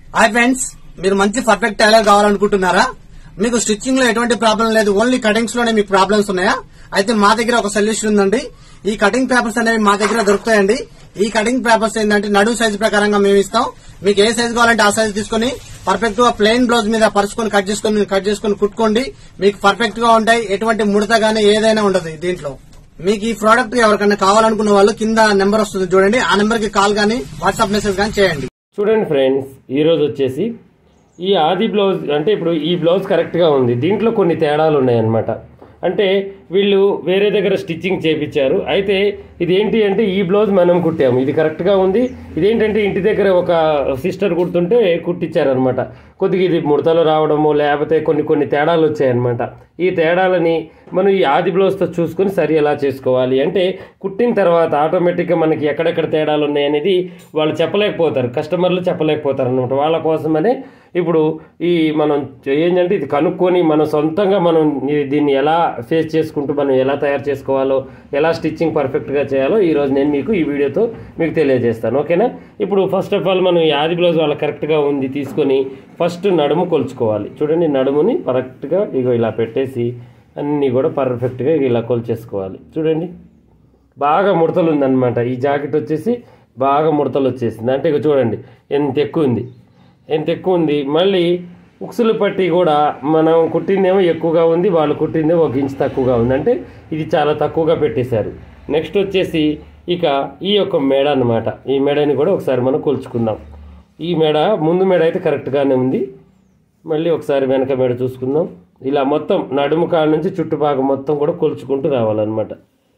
Hi friends మీరు మంచి perfect tailor కావాలనుకుంటున్నారా మీకు స్టిచ్చింగ్ లో ఎటువంటి ప్రాబ్లం లేదు ఓన్లీ కటింగ్స్ లోనే మీకు ప్రాబ్లమ్స్ ఉన్నాయా అయితే మా దగ్గర ఒక సొల్యూషన్ ఉందండి ఈ కటింగ్ పేపర్స్ అనేవి మా దగ్గర దొరుకుతాయండి ఈ కటింగ్ పేపర్స్ ఏంటంటే నడు సైజ్ ప్రకారంగా మేము ఇస్తాం మీకు ఏ సైజ్ కావాలంటే ఆ సైజ్ తీసుకొని పర్ఫెక్ట్ గా ప్లెయిన్ బ్లౌజ్ మీద పరుచుకొని కట్ చేసుకొని కట్ చేసుకొని కుట్టుకోండి మీకు పర్ఫెక్ట్ గా ఉంటాయి ఎటువంటి ముడత గానీ ఏదైనా ఉండదు దీంట్లో మీకు ఈ ప్రోడక్ట్ ఎవరికైనా కావాలనుకున్న వాళ్ళు కింద నెంబర్ వస్తుంది చూడండి ఆ నెంబర్ కి కాల్ గానీ వాట్సాప్ మెసేజ్ గానీ చేయండి చూడండి ఫ్రెండ్స్ ఈరోజు వచ్చేసి ఈ ఆది బ్లౌజ్ అంటే ఇప్పుడు ఈ బ్లౌజ్ కరెక్ట్గా ఉంది దీంట్లో కొన్ని తేడాలు ఉన్నాయన్నమాట అంటే వీళ్ళు వేరే దగ్గర స్టిచ్చింగ్ చేపించారు అయితే ఇది ఏంటి అంటే ఈ బ్లౌజ్ మనం కుట్టాము ఇది కరెక్ట్గా ఉంది ఇదేంటంటే ఇంటి దగ్గర ఒక సిస్టర్ కుడుతుంటే కుట్టించారనమాట కొద్దిగా ఇది ముడతలు రావడము లేకపోతే కొన్ని కొన్ని తేడాలు వచ్చాయన్నమాట ఈ తేడాలని మనం ఈ ఆది బ్లౌజ్తో చూసుకొని సరి ఎలా చేసుకోవాలి అంటే కుట్టిన తర్వాత ఆటోమేటిక్గా మనకి ఎక్కడెక్కడ తేడాలు ఉన్నాయనేది వాళ్ళు చెప్పలేకపోతారు కస్టమర్లు చెప్పలేకపోతారు అనమాట వాళ్ళ కోసమనే ఇప్పుడు ఈ మనం ఏంటంటే ఇది కనుక్కొని మనం సొంతంగా మనం ఈ- దీన్ని ఎలా ఫేస్ చేసుకుంటూ మనం ఎలా తయారు చేసుకోవాలో ఎలా స్టిచ్చింగ్ పర్ఫెక్ట్గా చేయాలో ఈరోజు నేను మీకు ఈ వీడియోతో మీకు తెలియజేస్తాను ఓకేనా ఇప్పుడు ఫస్ట్ ఆఫ్ ఆల్ మనం ఈ ఆది బ్లౌజ్ వాళ్ళ కరెక్ట్గా ఉంది తీసుకొని ఫస్ట్ నడుము కొలుచుకోవాలి చూడండి నడుముని కరెక్ట్గా ఇగో ఇలా పెట్టేసి అన్నీ కూడా పర్ఫెక్ట్గా ఇలా కొలిచేసుకోవాలి చూడండి బాగా ముడతలు ఉందన్నమాట ఈ జాకెట్ వచ్చేసి బాగా ముడతలు వచ్చేసింది అంటే ఇక చూడండి ఎంత ఎక్కువ ఉంది ఎంత ఎక్కువ ఉంది మళ్ళీ ఉక్సులు పట్టి కూడా మనం కుట్టిందేమో ఎక్కువగా ఉంది వాళ్ళు కుట్టిందేమో ఒక ఇంచ్ తక్కువగా ఉంది అంటే ఇది చాలా తక్కువగా పెట్టేశారు నెక్స్ట్ వచ్చేసి ఇక ఈ యొక్క మెడ అన్నమాట ఈ మెడని కూడా ఒకసారి మనం కొలుచుకుందాం ఈ మెడ ముందు మెడ అయితే కరెక్ట్గానే ఉంది మళ్ళీ ఒకసారి వెనక మెడ చూసుకుందాం ఇలా మొత్తం నడుము కాడ నుంచి చుట్టుపాక మొత్తం కూడా కొలుచుకుంటూ రావాలన్నమాట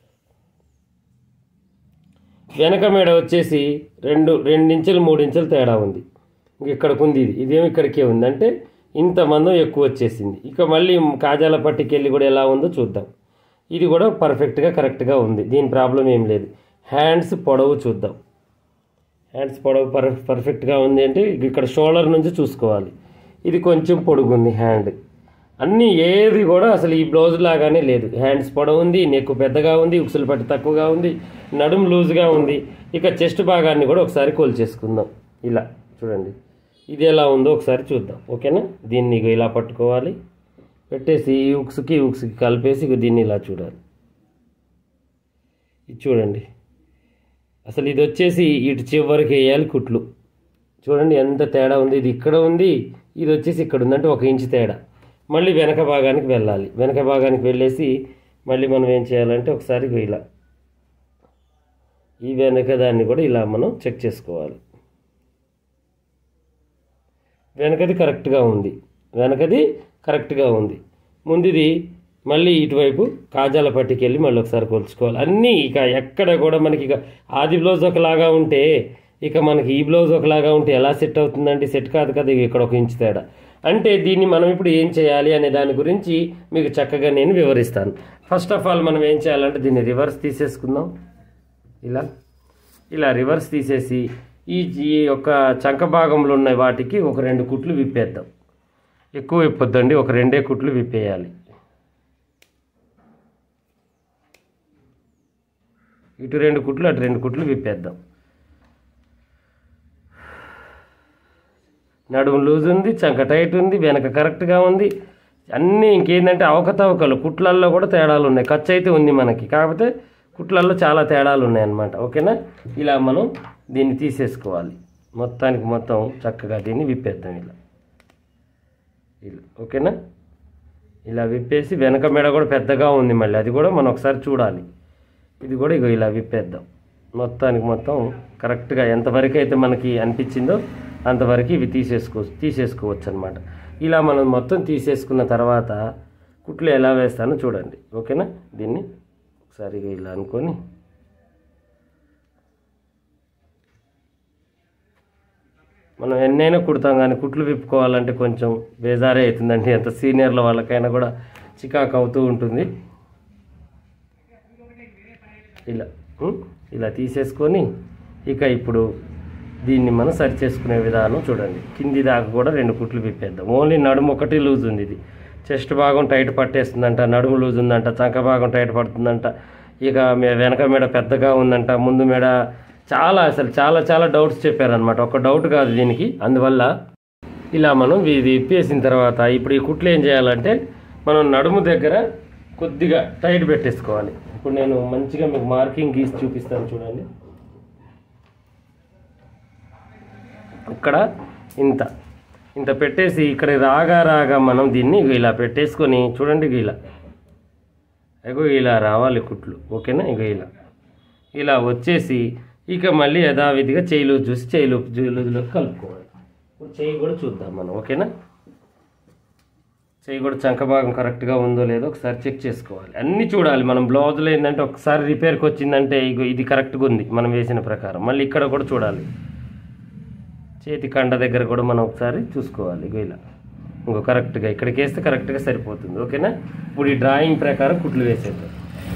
వెనక మెడ వచ్చేసి రెండు రెండించులు మూడించులు తేడా ఉంది ఇంక ఇక్కడికి ఉంది ఇది ఇదేమి ఇక్కడికే ఉంది అంటే ఇంత మందం ఎక్కువ వచ్చేసింది ఇక మళ్ళీ కాజాల పట్టికి వెళ్ళి కూడా ఎలా ఉందో చూద్దాం ఇది కూడా పర్ఫెక్ట్గా కరెక్ట్గా ఉంది దీని ప్రాబ్లం ఏం లేదు హ్యాండ్స్ పొడవు చూద్దాం హ్యాండ్స్ పొడవు పర్ పర్ఫెక్ట్గా ఉంది అంటే ఇక్కడ షోల్డర్ నుంచి చూసుకోవాలి ఇది కొంచెం పొడుగుంది హ్యాండ్ అన్నీ ఏది కూడా అసలు ఈ బ్లౌజ్ లాగానే లేదు హ్యాండ్స్ పొడవు ఉంది నెక్ పెద్దగా ఉంది ఉక్సులు పట్టి తక్కువగా ఉంది నడుము లూజ్గా ఉంది ఇక చెస్ట్ భాగాన్ని కూడా ఒకసారి కొలిచేసుకుందాం ఇలా చూడండి ఇది ఎలా ఉందో ఒకసారి చూద్దాం ఓకేనా దీన్ని ఇగో ఇలా పట్టుకోవాలి పెట్టేసి ఈ ఉక్సుకి ఈ ఉక్సుకి కలిపేసి ఇగో దీన్ని ఇలా చూడాలి ఇది చూడండి అసలు ఇది వచ్చేసి ఇటు చివరికి వేయాలి కుట్లు చూడండి ఎంత తేడా ఉంది ఇది ఇక్కడ ఉంది ఇది వచ్చేసి ఇక్కడ ఉంది అంటే ఒక ఇంచు తేడా మళ్ళీ వెనక భాగానికి వెళ్ళాలి వెనక భాగానికి వెళ్ళేసి మళ్ళీ మనం ఏం చేయాలంటే ఒకసారి ఇలా ఈ వెనక దాన్ని కూడా ఇలా మనం చెక్ చేసుకోవాలి వెనకది కరెక్ట్గా ఉంది వెనకది కరెక్ట్గా ఉంది ముందుది మళ్ళీ ఇటువైపు కాజాల పట్టికి వెళ్ళి మళ్ళీ ఒకసారి కొలుచుకోవాలి అన్నీ ఇక ఎక్కడ కూడా మనకి ఇక ఆది బ్లౌజ్ ఒకలాగా ఉంటే ఇక మనకి ఈ బ్లౌజ్ ఒకలాగా ఉంటే ఎలా సెట్ అవుతుందంటే సెట్ కాదు కదా ఇక ఇక్కడ ఒక ఇంచు తేడా అంటే దీన్ని మనం ఇప్పుడు ఏం చేయాలి అనే దాని గురించి మీకు చక్కగా నేను వివరిస్తాను ఫస్ట్ ఆఫ్ ఆల్ మనం ఏం చేయాలంటే దీన్ని రివర్స్ తీసేసుకుందాం ఇలా ఇలా రివర్స్ తీసేసి ఈ ఈ యొక్క చంక భాగంలో ఉన్న వాటికి ఒక రెండు కుట్లు విప్పేద్దాం ఎక్కువ విప్పొద్దండి ఒక రెండే కుట్లు విప్పేయాలి ఇటు రెండు కుట్లు అటు రెండు కుట్లు విప్పేద్దాం నడుము లూజ్ ఉంది చంక టైట్ ఉంది వెనక కరెక్ట్గా ఉంది అన్నీ ఇంకేంటంటే అవకతవకలు కుట్లల్లో కూడా తేడాలు ఉన్నాయి ఖర్చు అయితే ఉంది మనకి కాకపోతే కుట్లల్లో చాలా తేడాలు ఉన్నాయన్నమాట ఓకేనా ఇలా మనం దీన్ని తీసేసుకోవాలి మొత్తానికి మొత్తం చక్కగా దీన్ని విప్పేద్దాం ఇలా ఇలా ఓకేనా ఇలా విప్పేసి వెనక మెడ కూడా పెద్దగా ఉంది మళ్ళీ అది కూడా మనం ఒకసారి చూడాలి ఇది కూడా ఇగో ఇలా విప్పేద్దాం మొత్తానికి మొత్తం కరెక్ట్గా ఎంతవరకు అయితే మనకి అనిపించిందో అంతవరకు ఇవి తీసేసుకో తీసేసుకోవచ్చు అనమాట ఇలా మనం మొత్తం తీసేసుకున్న తర్వాత కుట్లు ఎలా వేస్తానో చూడండి ఓకేనా దీన్ని ఒకసారి ఇగ ఇలా అనుకొని మనం ఎన్నైనా కుడతాం కానీ కుట్లు విప్పుకోవాలంటే కొంచెం బేజారే అవుతుందండి ఎంత సీనియర్ల వాళ్ళకైనా కూడా చికాకు అవుతూ ఉంటుంది ఇలా ఉం? ఇలా తీసేసుకొని ఇక ఇప్పుడు దీన్ని మనం సరి చేసుకునే విధానం చూడండి కింది దాకా కూడా రెండు కుట్లు విప్పేద్దాం ఓన్లీ నడుము ఒకటి లూజ్ ఉంది ఇది చెస్ట్ భాగం టైట్ పట్టేస్తుందంట నడుము లూజ్ ఉందంట చంక భాగం టైట్ పడుతుందంట ఇక మె- వెనక మెడ పెద్దగా ఉందంట ముందు మెడ చాలా అసలు చాలా చాలా డౌట్స్ చెప్పారనమాట ఒక డౌట్ కాదు దీనికి అందువల్ల ఇలా మనం ఇది ఇప్పేసిన తర్వాత ఇప్పుడు ఈ కుట్లు ఏం చేయాలంటే మనం నడుము దగ్గర కొద్దిగా టైట్ పెట్టేసుకోవాలి ఇప్పుడు నేను మంచిగా మీకు మార్కింగ్ గీసి చూపిస్తాను చూడండి ఇక్కడ ఇంత ఇంత పెట్టేసి ఇక్కడ రాగా రాగా మనం దీన్ని ఇగో ఇలా పెట్టేసుకొని చూడండి ఇగో ఇలా ఇగో ఇలా రావాలి కుట్లు ఓకేనా ఇగో ఇలా ఇలా వచ్చేసి ఇక మళ్ళీ యథావిధిగా చేయిలో చూసి చేయిలో చేయిలో కలుపుకోవాలి ఇప్పుడు చేయి కూడా చూద్దాం మనం ఓకేనా చేయి కూడా చంక భాగం కరెక్ట్గా ఉందో లేదో ఒకసారి చెక్ చేసుకోవాలి అన్నీ చూడాలి మనం బ్లౌజ్లో ఏంటంటే ఒకసారి రిపేర్కి వచ్చిందంటే ఇగో ఇది కరెక్ట్గా ఉంది మనం వేసిన ప్రకారం మళ్ళీ ఇక్కడ కూడా చూడాలి చేతి కండ దగ్గర కూడా మనం ఒకసారి చూసుకోవాలి ఇగో ఇలా ఇంకో కరెక్ట్గా ఇక్కడికి వేస్తే కరెక్ట్గా సరిపోతుంది ఓకేనా ఇప్పుడు ఈ డ్రాయింగ్ ప్రకారం కుట్లు వేసేద్దాం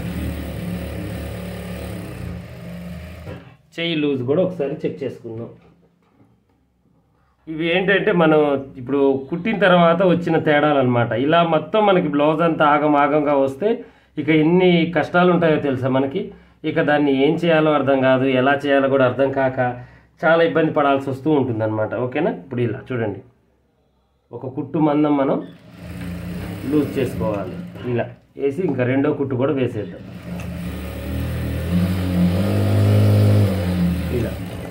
చెయ్యి లూజ్ కూడా ఒకసారి చెక్ చేసుకుందాం ఇవి ఏంటంటే మనం ఇప్పుడు కుట్టిన తర్వాత వచ్చిన తేడాలు అనమాట ఇలా మొత్తం మనకి బ్లౌజ్ అంతా ఆగం ఆగంగా వస్తే ఇక ఎన్ని కష్టాలు ఉంటాయో తెలుసా మనకి ఇక దాన్ని ఏం చేయాలో అర్థం కాదు ఎలా చేయాలో కూడా అర్థం కాక చాలా ఇబ్బంది పడాల్సి వస్తూ ఉంటుందన్నమాట ఓకేనా ఇప్పుడు ఇలా చూడండి ఒక కుట్టు మందం మనం లూజ్ చేసుకోవాలి ఇలా వేసి ఇంకా రెండో కుట్టు కూడా వేసేద్దాం ఇలా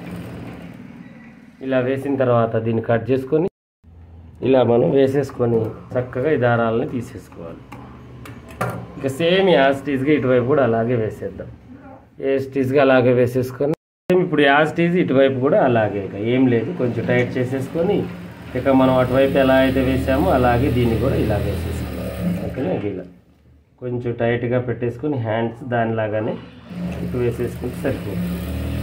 ఇలా వేసిన తర్వాత దీన్ని కట్ చేసుకొని ఇలా మనం వేసేసుకొని చక్కగా ఈ దారాలని తీసేసుకోవాలి ఇక సేమ్ యాస్టీజ్గా ఇటువైపు కూడా అలాగే వేసేద్దాం యాస్టీజ్గా అలాగే వేసేసుకొని సేమ్ ఇప్పుడు యాస్టీజ్ ఇటువైపు కూడా అలాగే ఇక ఏం లేదు కొంచెం టైట్ చేసేసుకొని ఇక మనం అటువైపు ఎలా అయితే వేసామో అలాగే దీన్ని కూడా ఇలా వేసేసుకోవాలి ఓకేనా ఇక ఇలా కొంచెం టైట్గా పెట్టేసుకొని హ్యాండ్స్ దానిలాగానే ఇటు వేసేసుకుంటే సరిపోతుంది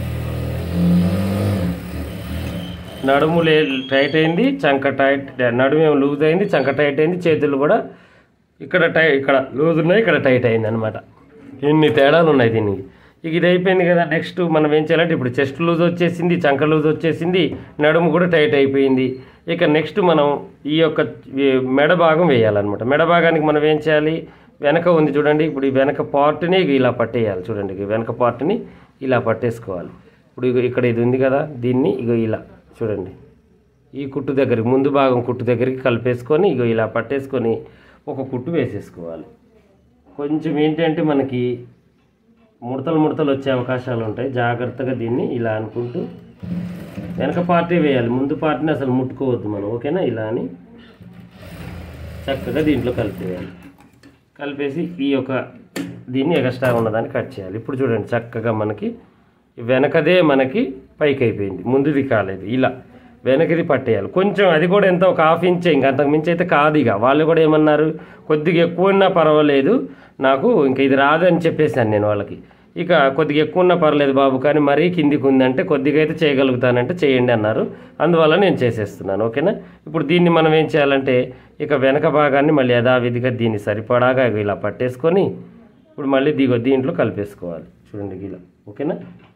నడుము లే టైట్ అయింది చంక టైట్ నడుము ఏమో లూజ్ అయింది చంక టైట్ అయింది చేతులు కూడా ఇక్కడ టై ఇక్కడ లూజ్ ఉన్నాయి ఇక్కడ టైట్ అయింది అనమాట ఇన్ని తేడాలు ఉన్నాయి దీనికి ఇక ఇది అయిపోయింది కదా నెక్స్ట్ మనం ఏం చేయాలంటే ఇప్పుడు చెస్ట్ లూజ్ వచ్చేసింది చంక లూజ్ వచ్చేసింది నడుము కూడా టైట్ అయిపోయింది ఇక నెక్స్ట్ మనం ఈ యొక్క ఈ మెడ భాగం వేయాలన్నమాట మెడ భాగానికి మనం ఏం చేయాలి వెనక ఉంది చూడండి ఇప్పుడు ఈ వెనక పార్ట్ని ఇలా పట్టేయాలి చూడండి ఈ వెనక పార్ట్ని ఇలా పట్టేసుకోవాలి ఇప్పుడు ఇగో ఇక్కడ ఇది ఉంది కదా దీన్ని ఇగో ఇలా చూడండి ఈ కుట్టు దగ్గరికి ముందు భాగం కుట్టు దగ్గరికి కలిపేసుకొని ఇగో ఇలా పట్టేసుకొని ఒక కుట్టు వేసేసుకోవాలి కొంచెం ఏంటంటే మనకి ముడతలు ముడతలు వచ్చే అవకాశాలు ఉంటాయి జాగ్రత్తగా దీన్ని ఇలా అనుకుంటూ వెనక పార్టీ వేయాలి ముందు పార్టీని అసలు ముట్టుకోవద్దు మనం ఓకేనా ఇలా అని చక్కగా దీంట్లో కలిపేయాలి కలిపేసి ఈ యొక్క దీన్ని ఎక్స్ట్రా ఉన్నదాన్ని కట్ చేయాలి ఇప్పుడు చూడండి చక్కగా మనకి వెనకదే మనకి పైకి అయిపోయింది ముందుది కాలేదు ఇలా వెనకది పట్టేయాలి కొంచెం అది కూడా ఎంత ఒక హాఫ్ ఇంచ్ ఇంకా అంతకు మించి అయితే కాదు ఇక వాళ్ళు కూడా ఏమన్నారు కొద్దిగా ఎక్కువ ఉన్నా పర్వాలేదు నాకు ఇంకా ఇది రాదు అని చెప్పేసాను నేను వాళ్ళకి ఇక కొద్దిగా ఎక్కువ ఉన్నా పర్లేదు బాబు కానీ మరీ కిందికి ఉందంటే కొద్దిగా అయితే చేయగలుగుతానంటే చేయండి అన్నారు అందువల్ల నేను చేసేస్తున్నాను ఓకేనా ఇప్పుడు దీన్ని మనం ఏం చేయాలంటే ఇక వెనక భాగాన్ని మళ్ళీ యథావిధిగా దీన్ని సరిపడాగా ఇలా పట్టేసుకొని ఇప్పుడు మళ్ళీ దిగో దీంట్లో కలిపేసుకోవాలి చూడండి ఇలా ఓకేనా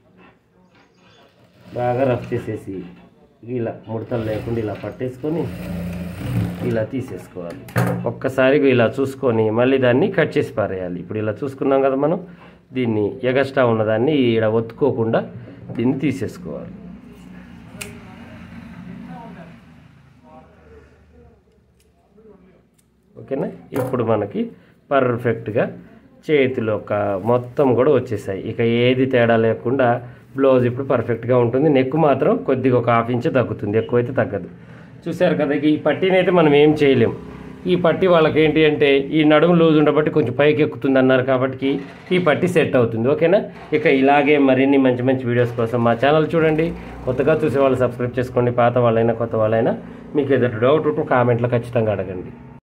బాగా రఫ్ చేసేసి ఇలా ముడతలు లేకుండా ఇలా పట్టేసుకొని ఇలా తీసేసుకోవాలి ఒక్కసారిగా ఇలా చూసుకొని మళ్ళీ దాన్ని కట్ చేసి పారేయాలి ఇప్పుడు ఇలా చూసుకున్నాం కదా మనం దీన్ని ఎగస్ట్రా ఉన్నదాన్ని ఇక్కడ ఒత్తుకోకుండా దీన్ని తీసేసుకోవాలి ఓకేనా ఇప్పుడు మనకి పర్ఫెక్ట్గా చేతిలో ఒక మొత్తం కూడా వచ్చేసాయి ఇక ఏది తేడా లేకుండా బ్లౌజ్ ఇప్పుడు పర్ఫెక్ట్గా ఉంటుంది నెక్ మాత్రం కొద్దిగా ఒక హాఫ్ ఇంచ్ తగ్గుతుంది ఎక్కువైతే తగ్గదు చూసారు కదా ఇక ఈ పట్టీని అయితే మనం ఏం చేయలేం ఈ పట్టి వాళ్ళకి ఏంటి అంటే ఈ నడుము లూజ్ ఉండబట్టి కొంచెం పైకి ఎక్కుతుంది అన్నారు కాబట్టి ఈ పట్టి సెట్ అవుతుంది ఓకేనా ఇక ఇలాగే మరిన్ని మంచి మంచి వీడియోస్ కోసం మా ఛానల్ చూడండి కొత్తగా చూసే వాళ్ళు సబ్స్క్రైబ్ చేసుకోండి పాత వాళ్ళైనా కొత్త వాళ్ళైనా మీకు ఏదైనా డౌట్ ఉంటే కామెంట్లో ఖచ్చితంగా అడగండి